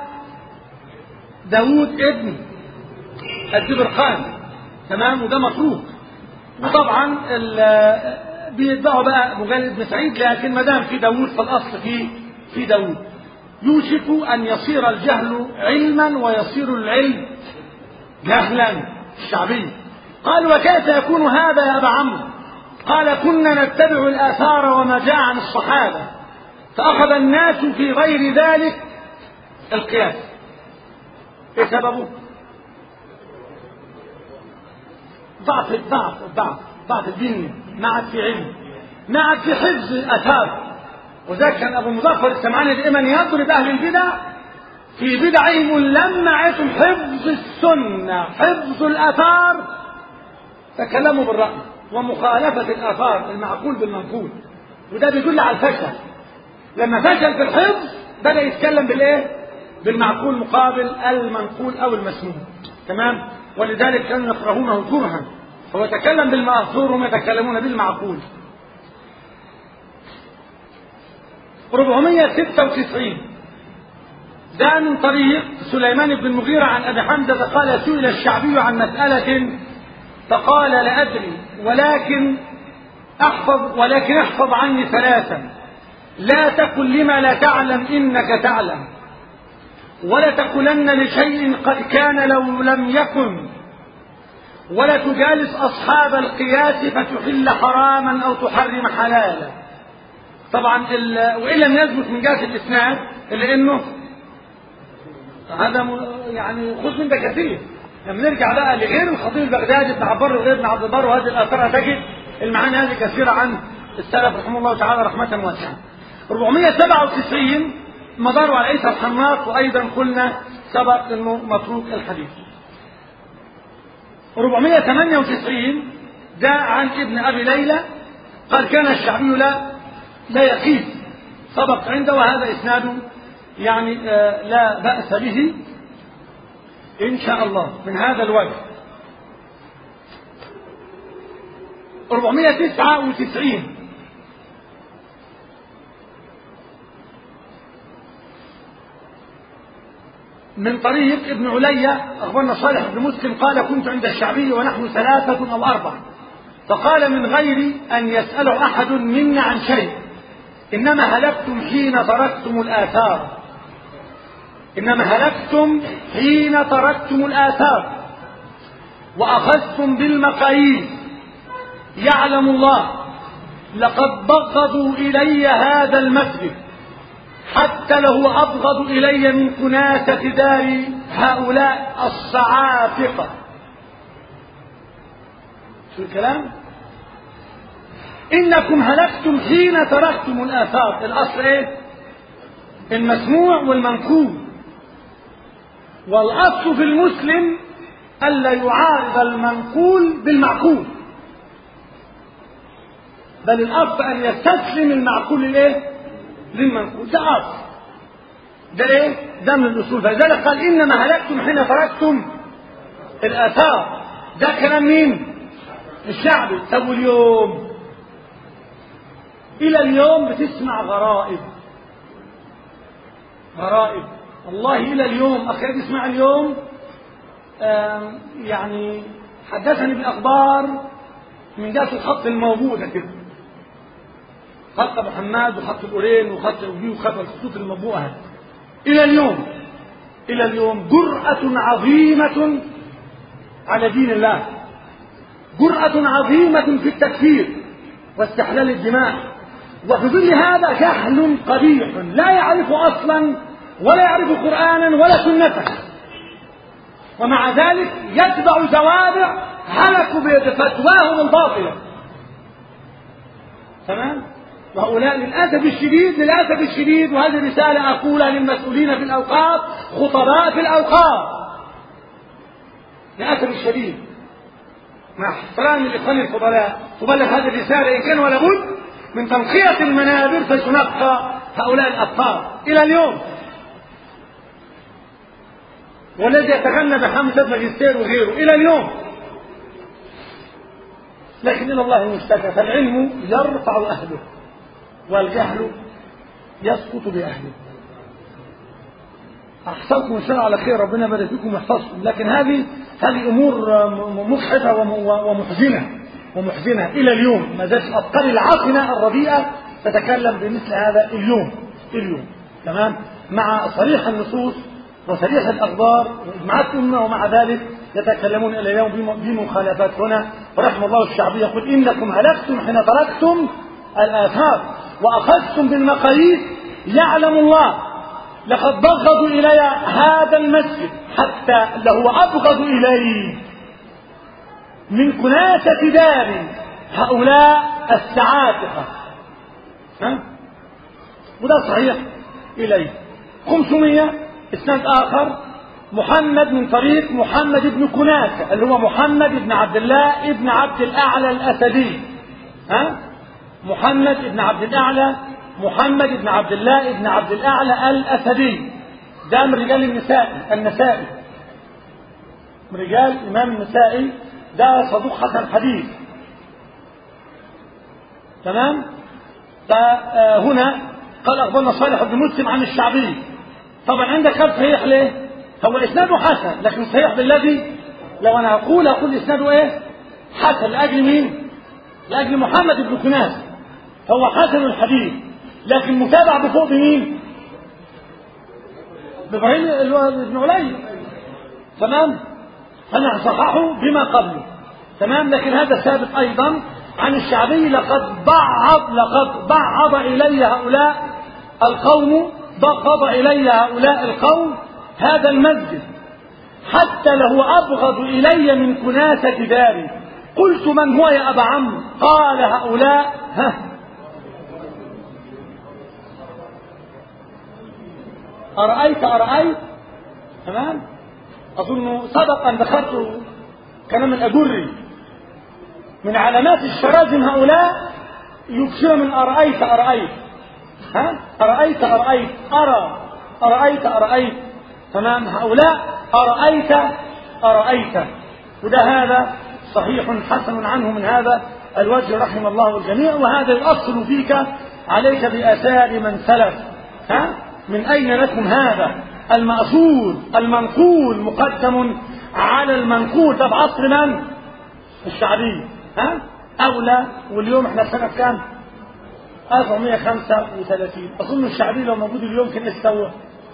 داوود ابن الزبرقان تمام وده مطروق وطبعا بيتبعوا بقى مجلد بن سعيد لكن ما دام في داوود فالاصل في في داوود يوشك ان يصير الجهل علما ويصير العلم جهلا الشعبي قال وكيف يكون هذا يا ابا عمرو قال كنا نتبع الاثار وما جاء عن الصحابه فاخذ الناس في غير ذلك القياس ايه سببه ضعف ضعف ضعف ضعف الدنيا ما عاد في علم ما عاد في حفظ الاثار وذلك كان ابو مظفر السمعاني دائما يضرب اهل البدع في بدعهم لما عيتم حفظ السنه حفظ الاثار تكلموا بالراي ومخالفه الاثار المعقول بالمنقول وده بيدل على الفشل لما فشل في الحفظ بدا يتكلم بالايه بالمعقول مقابل المنقول او المسموع تمام ولذلك كانوا يكرهونه كرها هو تكلم بالمأثور وهم يتكلمون بالمعقول 496 ده من طريق سليمان بن المغيرة عن أبي حمزة قال سئل الشعبي عن مسألة فقال لا أدري ولكن احفظ ولكن احفظ عني ثلاثا لا تقل لما لا تعلم إنك تعلم ولا تقولن لشيء قد كان لو لم يكن ولا تجالس أصحاب القياس فتحل حراما أو تحرم حلالا طبعا وإن لم يثبت من جهة الإسناد إلا إنه هذا يعني خذ من ده كثير لما نرجع بقى لغير الخطيب البغدادي ابن عبار وغير ابن عبد البر وهذه الآثار هتجد المعاني هذه كثيرة عن السلف رحمه الله تعالى رحمة واسعة 497 مدار على عيسى الحناط وأيضا قلنا سبق أنه متروك الحديث 498 جاء عن ابن أبي ليلى قال كان الشعبي لا لا يقيس سبق عنده وهذا إسناد يعني آه لا بأس به إن شاء الله من هذا الوجه 499 من طريق ابن عليا أخبرنا صالح بن مسلم قال كنت عند الشعبي ونحن ثلاثة أو أربعة فقال من غير أن يسأل أحد منا عن شيء إنما هلكتم حين تركتم الآثار إنما هلكتم حين تركتم الآثار وأخذتم بالمقاييس يعلم الله لقد بغضوا إلي هذا المسجد حتى له أبغض إلي من كناسة دار هؤلاء الصعافقة شو الكلام إنكم هلكتم حين تركتم الآثار الأصل إيه المسموع والمنقول والأصل في المسلم ألا يعارض المنقول بالمعقول بل الأصل أن يستسلم المعقول للإيه للمنقول ده أصل ده إيه ده من الأصول فلذلك قال إنما هلكتم حين تركتم الآثار ده كلام مين الشعبي طب واليوم إلى اليوم بتسمع غرائب غرائب والله إلى اليوم أخي تسمع اليوم يعني حدثني بالأخبار من جهة الخط الموجودة كده خط أبو حماد وخط الأورين وخط أبي وخط الخطوط المطبوعة إلى اليوم إلى اليوم جرأة عظيمة على دين الله جرأة عظيمة في التكفير واستحلال الدماء وفي ظل هذا جهل قبيح لا يعرف أصلا ولا يعرف قرآنا ولا سنة ومع ذلك يتبع زوابع هلكوا بفتواهم الباطلة تمام وهؤلاء للأسف الشديد للأسف الشديد وهذه رسالة أقولها للمسؤولين في الأوقاف خطباء في الأوقاف للأسف الشديد مع احترامي لإخواني الفضلاء تبلغ هذه الرسالة إن كان ولا بد من تنقية المنابر فتنقى هؤلاء الأبطال إلى اليوم والذي يتغنى بخمسة ماجستير وغيره إلى اليوم لكن إلى الله المشتكى فالعلم يرفع أهله والجهل يسقط بأهله أحسنكم إن شاء الله على خير ربنا يبارك فيكم ويحفظكم لكن هذه هذه أمور مضحكة ومحزنة ومحزنة إلى اليوم ما زالت الأفكار العاقلة الرديئة تتكلم بمثل هذا اليوم اليوم تمام مع صريح النصوص وصريح الأخبار وإجماعات الأمة ومع ذلك يتكلمون إلى اليوم بمخالفات هنا ورحم الله الشعبي يقول إنكم هلكتم حين تركتم الآثار وأخذتم بالمقاييس يعلم الله لقد بغضوا إلي هذا المسجد حتى لهو أبغض إلي من كناسة دار هؤلاء السعاتقة ها؟ وده صحيح إليه 500 إسناد آخر محمد من طريق محمد بن كناسة اللي هو محمد بن عبد الله بن عبد الأعلى الأسدي ها؟ محمد بن عبد الأعلى محمد بن عبد الله بن عبد الأعلى الأسدي ده من رجال النسائي النسائي من رجال الإمام النسائي ده صدوق حسن حديث تمام فهنا قال أخبرنا صالح بن مسلم عن الشعبي طبعا عندك كم صحيح ليه هو إسناده حسن لكن صحيح بالذي لو أنا أقول أقول إسناده إيه حسن لأجل مين لأجل محمد بن كناس هو حسن الحديث لكن متابع بفوق بمين بإبراهيم بن علي تمام فأنا صححه بما قبله تمام لكن هذا ثابت أيضا عن الشعبي لقد بعض لقد بعض إلي هؤلاء القوم بغض إلي هؤلاء القوم هذا المسجد حتى له أبغض إلي من كناسة داري قلت من هو يا أبا عمرو قال هؤلاء ها أرأيت أرأيت تمام أظن سبق أن ذكرت كلام الأجري من علامات الشرازم هؤلاء يكثر من أرأيت أرأيت ها أرأيت أرأيت أرى أرأيت أرأيت تمام هؤلاء أرأيت أرأيت وده هذا صحيح حسن عنه من هذا الوجه رحم الله الجميع وهذا يؤصل فيك عليك بآثار من سلف ها من أين لكم هذا المأصول المنقول مقدم على المنقول ده بعصر من الشعبي ها أولى واليوم احنا في سنة كام 1435 أظن الشعبي لو موجود اليوم كان يستوى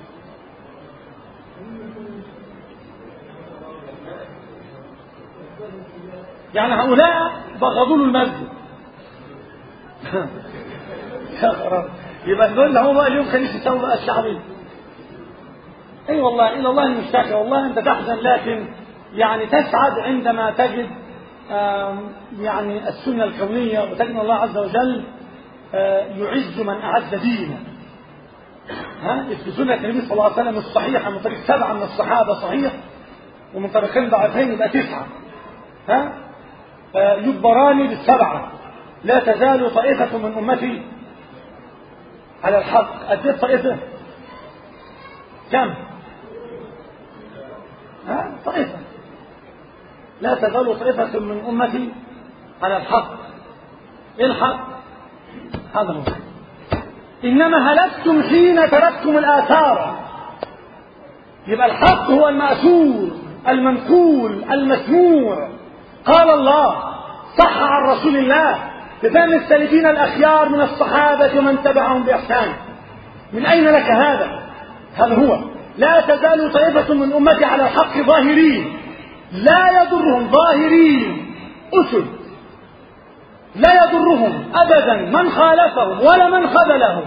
يعني هؤلاء بغضوا له المسجد يا خراب يبقى دول هو بقى اليوم كان يسوي بقى الشعبي اي أيوة والله الى الله المشتكى والله انت تحزن لكن يعني تسعد عندما تجد يعني السنه الكونيه وتجد الله عز وجل يعز من اعز دينه ها في سنه النبي صلى الله عليه وسلم الصحيحه من طريق سبعه من الصحابه صحيح ومن طريقين ضعيفين يبقى تسعه ها يجبران بالسبعه لا تزال طائفه من امتي على الحق قد ايه طائفه كم ها طائفة لا تزال طائفة من أمتي على الحق إيه الحق هذا هو إنما هلكتم حين تركتم الآثار يبقى الحق هو المأثور المنقول المسموع قال الله صح عن رسول الله بفهم السالفين الأخيار من الصحابة ومن تبعهم بإحسان من أين لك هذا هذا هو لا تزال طائفة من أمتي على الحق ظاهرين لا يضرهم ظاهرين أسد لا يضرهم أبدا من خالفهم ولا من خذلهم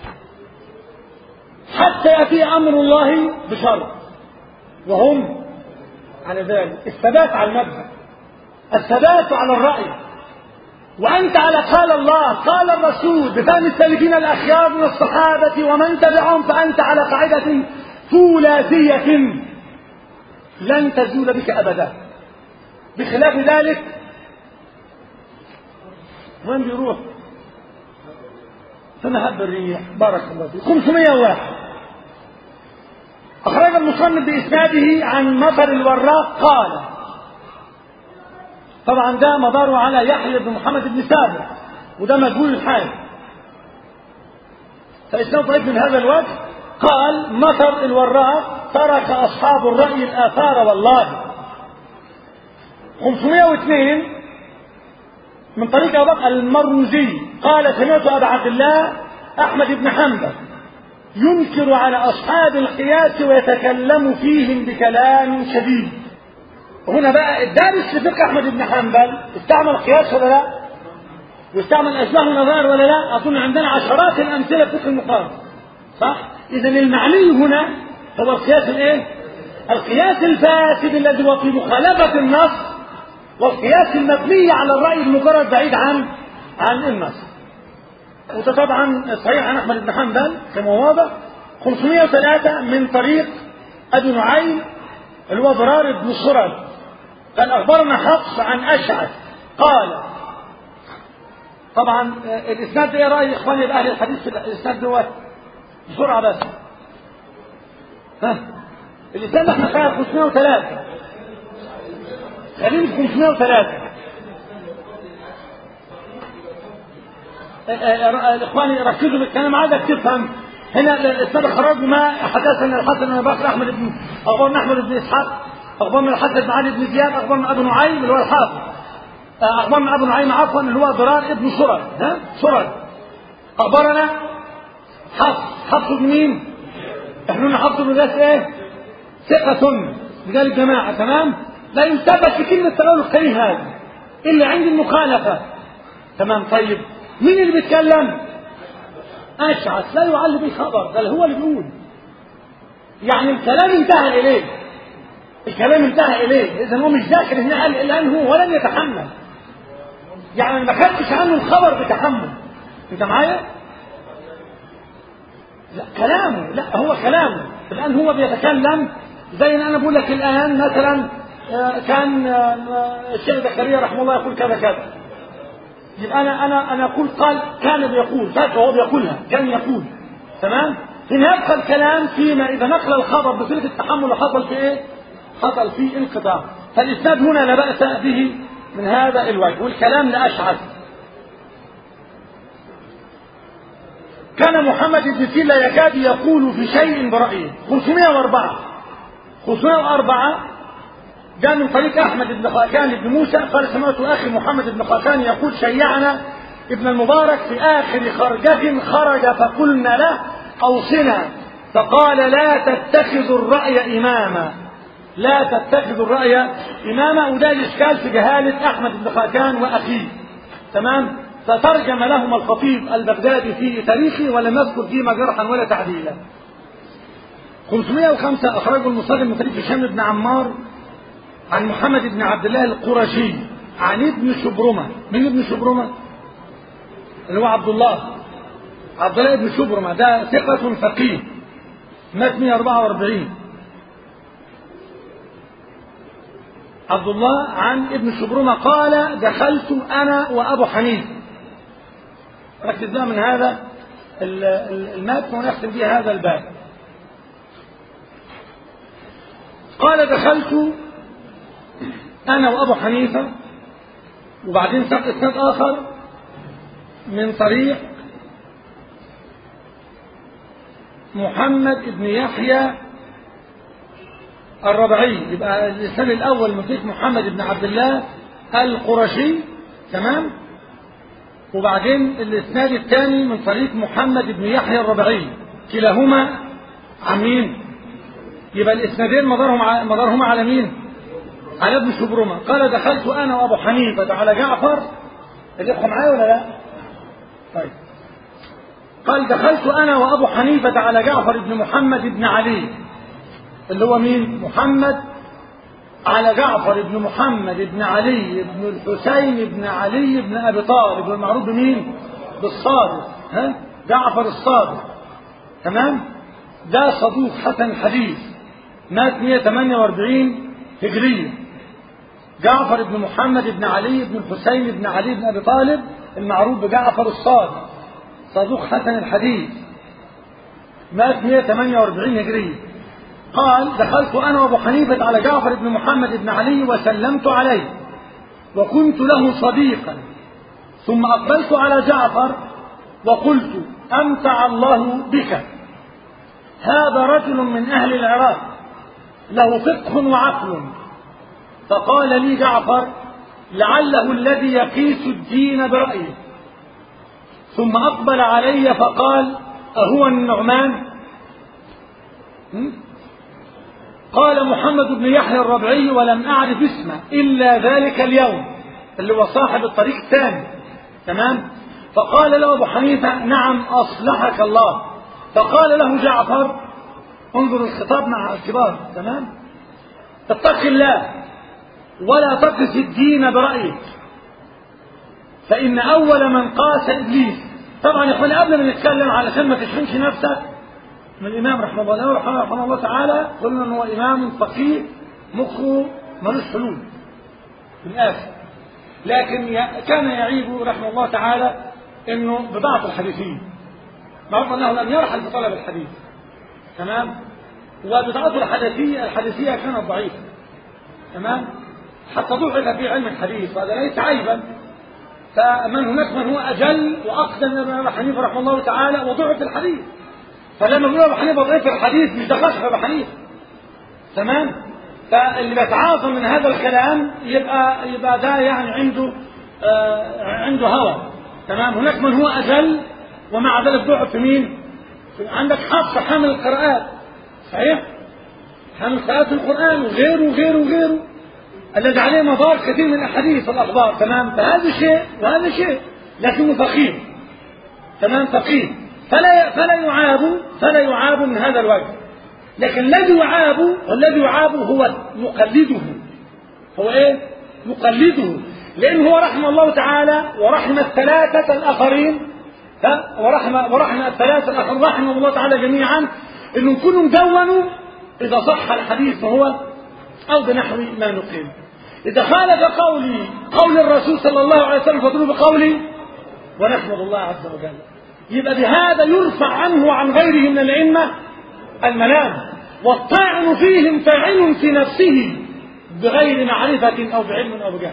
حتى يأتي أمر الله بشر وهم على ذلك الثبات على المبدأ الثبات على الرأي وأنت على قال الله قال الرسول بفهم السالكين الأخيار من الصحابة ومن تبعهم فأنت على قاعدة ثلاثية لن تزول بك أبدا بخلاف ذلك وين بيروح فنهب الريح بارك الله فيك 501 أخرج المصنف بإسناده عن مطر الوراق قال طبعا ده مداره على يحيى بن محمد بن ثابت وده مجهول الحال فإسناد ضعيف من هذا الوجه قال مطر الوراق ترك أصحاب الرأي الآثار والله 502 من طريق أبو بكر المروزي قال سمعت أبا عبد الله أحمد بن حنبل ينكر على أصحاب القياس ويتكلم فيهم بكلام شديد هنا بقى الدارس في فقه أحمد بن حنبل استعمل قياس ولا لا؟ واستعمل أشباه ونظائر ولا لا؟ أظن عندنا عشرات الأمثلة في فقه المقارنة صح؟ إذا المعني هنا هو القياس الإيه؟ القياس الفاسد الذي هو في مخالفة النص والقياس المبني على الرأي المجرد بعيد عن عن النص. وده طبعا صحيح عن أحمد بن حنبل كما هو واضح 503 من طريق أبي نعيم اللي هو ضرار بن سرد قال أخبرنا حفص عن أشعث قال طبعا الإسناد ده إيه رأي إخواني بأهل الحديث في الإسناد دوت بسرعة بس ها الإسناد احنا خير 503 خلينا في 503 الاخوان ركزوا بالكلام عايزك تفهم هنا الاسناد خرج ما حدثنا الحسن بن بكر احمد بن اخبرنا احمد بن اسحاق اخبرنا الحسن بن علي بن زياد اخبرنا ابو نعيم اللي هو الحافظ اخبرنا ابو نعيم عفوا اللي هو ضرار ابن سرد ها سرد اخبرنا حفص حفص بن مين؟ احنا قلنا حفص بن ناس ايه؟ ثقة رجال الجماعة تمام؟ لا يلتفت في كلمة تقول الكريم هذا إلا عند المخالفة تمام طيب مين اللي بيتكلم؟ أشعث لا يعل به خبر بل هو اللي بيقول يعني الكلام انتهى إليه الكلام انتهى إليه إذا هو مش ذاكر هنا قال الآن هو ولن يتحمل يعني ما خدتش عنه الخبر بتحمل أنت معايا؟ لا كلامه لا هو كلامه الآن هو بيتكلم زي ما أنا بقول لك الآن مثلا كان الشيخ زكريا رحمه الله يقول كذا كذا يبقى انا انا انا اقول قال كان بيقول ذاك هو بيقولها كان يقول تمام هنا يبقى الكلام فيما اذا نقل الخبر بصيغه التحمل حصل في ايه؟ حصل فيه انقطاع فالاسناد هنا لا باس به من هذا الوجه والكلام لاشعث كان محمد بن سير لا يكاد يقول في شيء برأيه 504 504 جاء من طريق احمد بن خاكان بن موسى قال سمعت اخي محمد بن خاكان يقول شيعنا ابن المبارك في اخر خرجة خرج فقلنا له اوصنا فقال لا تتخذوا الرأي اماما لا تتخذوا الرأي اماما وده الاشكال في جهالة احمد بن خاكان واخيه تمام فترجم لهم الخطيب البغدادي في تاريخه ولم يذكر فيما جرحا ولا تعديلا 505 اخرجه المصادر من طريق هشام بن عمار عن محمد بن عبد الله القرشي عن ابن شبرمة من ابن شبرمة اللي هو عبد الله عبد الله بن شبرمة ده ثقة فقيه مات 144 عبد الله عن ابن شبرمة قال دخلت أنا وأبو حنيفة ركز بقى من هذا المتن ونختم به هذا الباب قال دخلت أنا وأبو حنيفة وبعدين ساق إسناد آخر من طريق محمد بن يحيى الربعي يبقى الإسناد الأول من طريق محمد بن عبد الله القرشي تمام وبعدين الإسناد الثاني من طريق محمد بن يحيى الربعي كلاهما عن مين؟ يبقى الإسنادين مدارهم مدارهما على مين؟ على ابن شبرمة قال دخلت أنا وأبو حنيفة على جعفر الإخوة معايا ولا لا؟ طيب قال دخلت أنا وأبو حنيفة على جعفر بن محمد بن علي اللي هو مين؟ محمد على جعفر بن محمد بن علي بن الحسين بن علي بن أبي طالب المعروف بمين؟ بالصادق ها؟ جعفر الصادق تمام؟ ده صدوق حسن الحديث مات 148 هجرية جعفر بن محمد بن علي بن الحسين بن علي بن أبي طالب المعروف بجعفر الصادق صدوق حسن الحديث مات 148 هجرية قال دخلت أنا وأبو حنيفة على جعفر بن محمد بن علي وسلمت عليه وكنت له صديقا ثم أقبلت على جعفر وقلت أمتع الله بك هذا رجل من أهل العراق له فقه وعقل فقال لي جعفر لعله الذي يقيس الدين برأيه ثم أقبل علي فقال أهو النعمان قال محمد بن يحيى الربعي ولم أعرف اسمه إلا ذلك اليوم اللي هو صاحب الطريق الثاني تمام فقال له أبو حنيفة نعم أصلحك الله فقال له جعفر انظر الخطاب مع الكبار تمام اتق الله ولا تقس الدين برأيك فإن أول من قاس إبليس طبعا يا اخواني قبل ما نتكلم علشان ما تشحنش نفسك من الإمام رحمه الله رحمه الله تعالى قلنا أنه هو إمام فقيه مخه ملوش حلول في الآخر لكن كان يعيب رحمه الله تعالى أنه بضعف الحديثين معروف أنه لم يرحل في طلب الحديث تمام وبضعته الحديثية الحديثية كانت ضعيفة تمام حتى ضعف في علم الحديث وهذا ليس عيبا فمن هناك من هو أجل وأقدم من أبي حنيفة رحمه الله تعالى وضعف الحديث فلما بيقول أبو حنيفة ضعيف الحديث مش ده في أبو حنيفة تمام فاللي بيتعاظم من هذا الكلام يبقى يبقى ده يعني عنده آه عنده هوى تمام هناك من هو أجل ومع ذلك ضعف في مين؟ عندك حفص حامل القراءات صحيح؟ حامل قراءات القرآن وغيره وغيره وغيره الذي عليه مدار كثير من الأحاديث والأخبار تمام فهذا شيء وهذا شيء لكنه فقيه تمام فقيه فلا فلا يعاب فلا يعاب من هذا الوجه لكن الذي يعاب والذي يعاب هو مقلده هو ايه؟ مقلده لأنه هو رحمه الله تعالى ورحم الثلاثة الآخرين ها ورحم ورحم الثلاثة الآخرين رحمه الله تعالى جميعا إنهم كلهم دونوا إذا صح الحديث فهو أو بنحو ما نقيم إذا خالف قولي قول الرسول صلى الله عليه وسلم فاضربوا بقولي ونحمد الله عز وجل يبقى بهذا يرفع عنه وعن غيره من الأئمة الملام والطاعن فيهم فاعل في نفسه بغير معرفة أو بعلم أو بجهل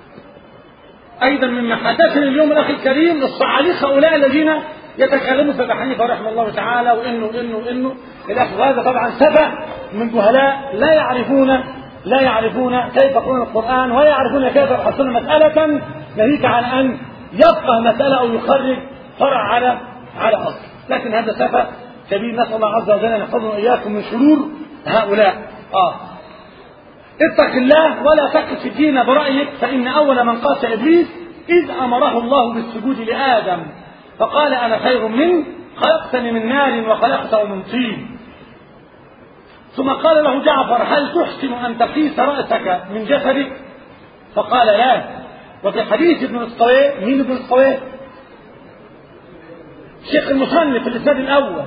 أيضا مما حدثني اليوم الأخ الكريم الصعاليق هؤلاء الذين يتكلموا في أبي حنيفة رحمه الله تعالى وإنه وإنه وإنه الأخ هذا طبعا سفه من جهلاء لا يعرفون لا يعرفون كيف يقرؤون القرآن ولا يعرفون كيف يبحثون مسألة ناهيك عن أن يفقه مسألة أو يخرج فرع على على أصل لكن هذا سفه كبير نسأل الله عز وجل أن يحفظنا إياكم من شرور هؤلاء آه اتق الله ولا تقف الدين برأيك فإن أول من قاس إبليس إذ أمره الله بالسجود لآدم فقال أنا خير منه خلقتني من نار وخلقته من طين ثم قال له جعفر هل تحسن أن تقيس رأسك من جسدك فقال لا وفي حديث ابن الصويه مين ابن الصويه شيخ المصنف في الإسناد الأول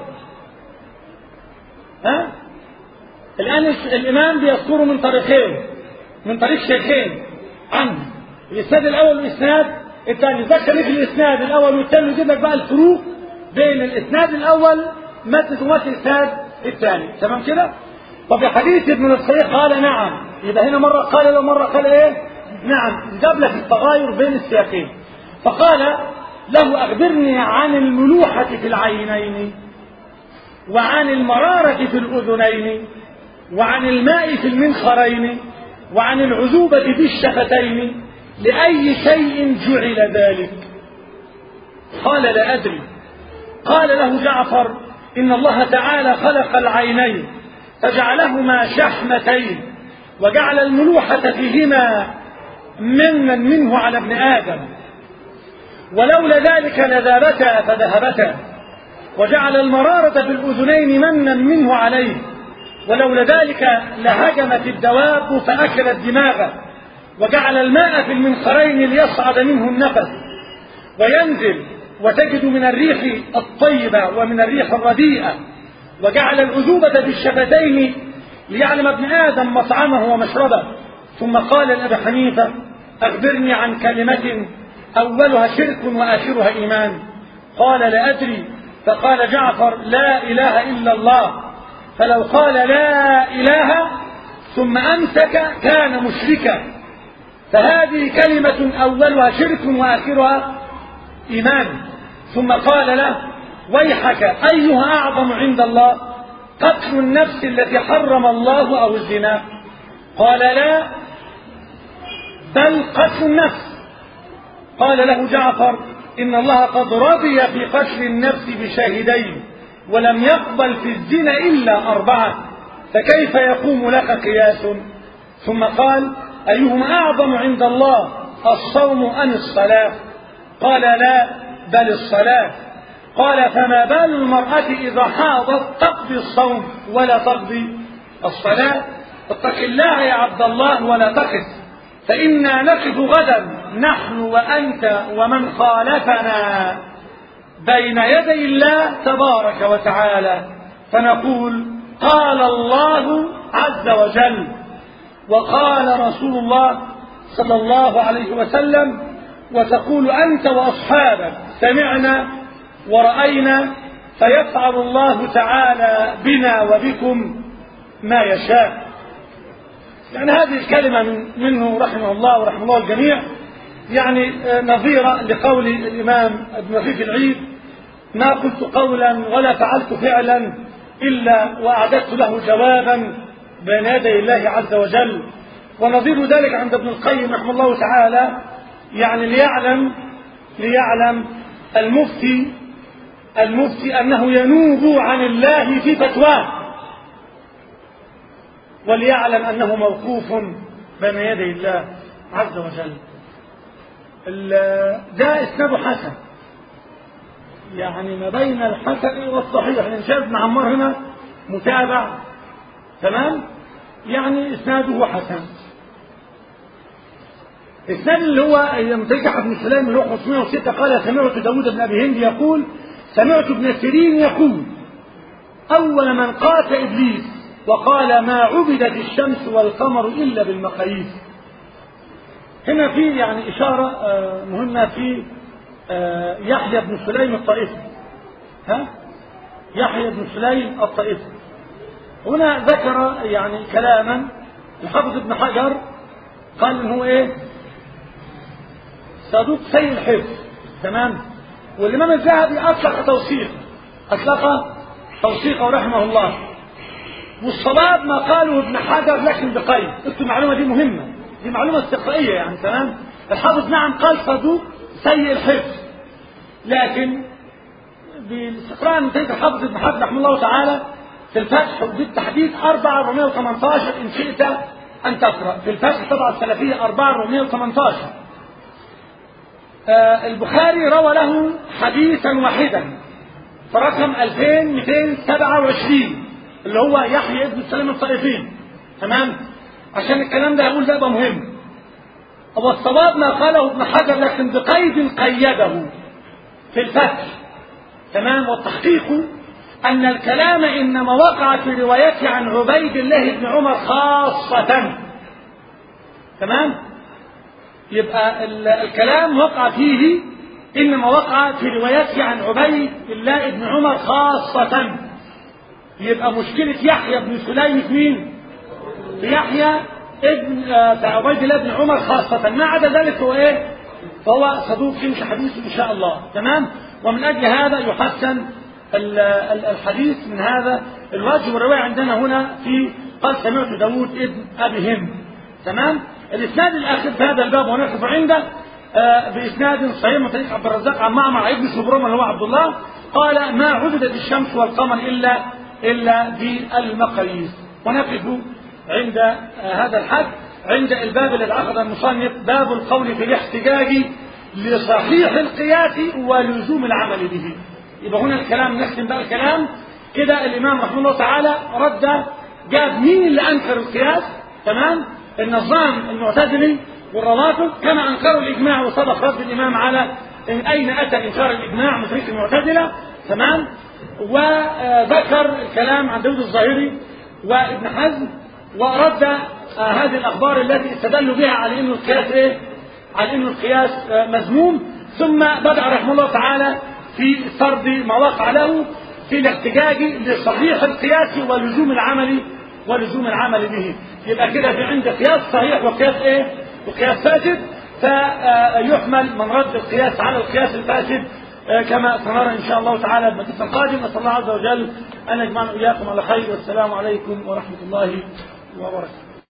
ها الآن الإمام بيذكره من طريقين من طريق شيخين عنه الإسناد الأول والإسناد الثاني ذكر لك الإسناد الأول والثاني يجيب لك بقى الفروق بين الإسناد الأول متن ومتن الإسناد الثاني تمام كده؟ وفي حديث ابن الصحيح قال نعم يبقى هنا مرة قال ومرة قال إيه؟ نعم جاب لك التغاير بين السياقين فقال له أخبرني عن الملوحة في العينين وعن المرارة في الأذنين وعن الماء في المنخرين وعن العذوبة في الشفتين لأي شيء جعل ذلك قال لا أدري قال له جعفر إن الله تعالى خلق العينين فجعلهما شحمتين وجعل الملوحة فيهما ممن منه على ابن آدم ولولا ذلك لذابتا فذهبتا وجعل المرارة في الأذنين منا منه عليه ولولا ذلك لهجمت الدواب فأكلت دماغه وجعل الماء في المنخرين ليصعد منه النفس وينزل وتجد من الريح الطيبة ومن الريح الرديئة وجعل العذوبة في الشفتين ليعلم ابن آدم مطعمه ومشربه ثم قال لأبي حنيفة أخبرني عن كلمة أولها شرك وآخرها إيمان قال لا أدري فقال جعفر لا إله إلا الله فلو قال لا إله ثم أمسك كان مشركا فهذه كلمة أولها شرك وآخرها إيمان ثم قال له ويحك أيها أعظم عند الله قتل النفس التي حرم الله أو الزنا قال لا بل قتل النفس قال له جعفر إن الله قد رضي في قتل النفس بشاهدين ولم يقبل في الزنا إلا أربعة فكيف يقوم لك قياس ثم قال أيهما أعظم عند الله الصوم أم الصلاة قال لا بل الصلاة قال فما بال المرأة إذا حاضت تقضي الصوم ولا تقضي الصلاة اتق الله يا عبد الله ولا تقف فإنا نقف غدا نحن وأنت ومن خالفنا بين يدي الله تبارك وتعالى فنقول قال الله عز وجل وقال رسول الله صلى الله عليه وسلم وتقول أنت وأصحابك سمعنا ورأينا فيفعل الله تعالى بنا وبكم ما يشاء يعني هذه الكلمة من منه رحمه الله ورحمه الله الجميع يعني نظيرة لقول الإمام ابن رفيق العيد ما قلت قولا ولا فعلت فعلا إلا وأعددت له جوابا بين يدي الله عز وجل ونظير ذلك عند ابن القيم رحمه الله تعالى يعني ليعلم ليعلم المفتي المفتي أنه ينوب عن الله في فتواه وليعلم أنه موقوف بين يدي الله عز وجل ده اسناده حسن يعني ما بين الحسن والصحيح لان شايف ابن عمار هنا متابع تمام يعني اسناده حسن الثاني اللي هو يمتجح ابن سليم اللي هو 506 قال سمعت داود بن ابي هند يقول سمعت ابن سيرين يقول اول من قات ابليس وقال ما عبدت الشمس والقمر الا بالمقاييس هنا في يعني اشاره مهمه في يحيى بن سليم الطائفي ها يحيى بن سليم الطائفي هنا ذكر يعني كلاما الحافظ ابن حجر قال ان هو ايه صدوق سيء الحفظ تمام والامام الذهبي اطلق توثيق اطلق توثيقه رحمه الله والصواب ما قاله ابن حجر لكن بقيد اكتب المعلومه دي مهمه دي معلومه استقرائيه يعني تمام الحافظ نعم قال صدوق سيء الحفظ لكن بالاستقراء من تلك الحافظ ابن حجر رحمه الله تعالى في الفتح وبالتحديد 4418 ان شئت ان تقرا في الفتح طبعا السلفيه 4418 آه البخاري روى له حديثا واحدا فرقم 2227 اللي هو يحيى ابن سليم الطائفي تمام عشان الكلام ده اقول ده يبقى مهم هو الصواب ما قاله ابن حجر لكن بقيد قيده في الفتح تمام والتحقيق أن الكلام إنما وقع في روايته عن عبيد الله بن عمر خاصة تمام يبقى الكلام وقع فيه إنما وقع في روايته عن عبيد الله بن عمر خاصة يبقى مشكلة يحيى بن سليم في مين؟ في يحيى ابن في عبيد الله بن عمر خاصة ما عدا ذلك هو ايه؟ فهو صدوق يمشي حديثه ان شاء الله تمام؟ ومن اجل هذا يحسن الحديث من هذا الوجه والرواية عندنا هنا في قال سمعت داود ابن ابي هند تمام؟ الاسناد الاخير في هذا الباب ونقف عنده آه باسناد صحيح من طريق عبد الرزاق عن معمر ابن سبرم اللي هو عبد الله قال ما عبدت الشمس والقمر الا الا بالمقاييس ونقف عند هذا الحد عند الباب الذي عقد المصنف باب القول في الاحتجاج لصحيح القياس ولزوم العمل به يبقى هنا الكلام نختم بقى الكلام كده الامام رحمه الله تعالى رد جاب مين اللي انكر القياس تمام النظام المعتزلي والروافض كما انكروا الاجماع وسبق رد الامام على من اين اتى انكار الاجماع من طريق المعتزله تمام وذكر الكلام عن داود الظاهري وابن حزم ورد هذه الاخبار التي استدلوا بها على انه القياس ايه؟ على انه القياس مذموم ثم بدا رحمه الله تعالى في سرد ما وقع له في الاحتجاج لصحيح القياس ولزوم العمل ولزوم العمل به يبقى كده في عند قياس صحيح وقياس ايه وقياس فاسد فيحمل من رد القياس على القياس الفاسد كما سنرى ان شاء الله تعالى المجلس القادم نسال الله عز وجل ان يجمعنا واياكم على خير والسلام عليكم ورحمه الله وبركاته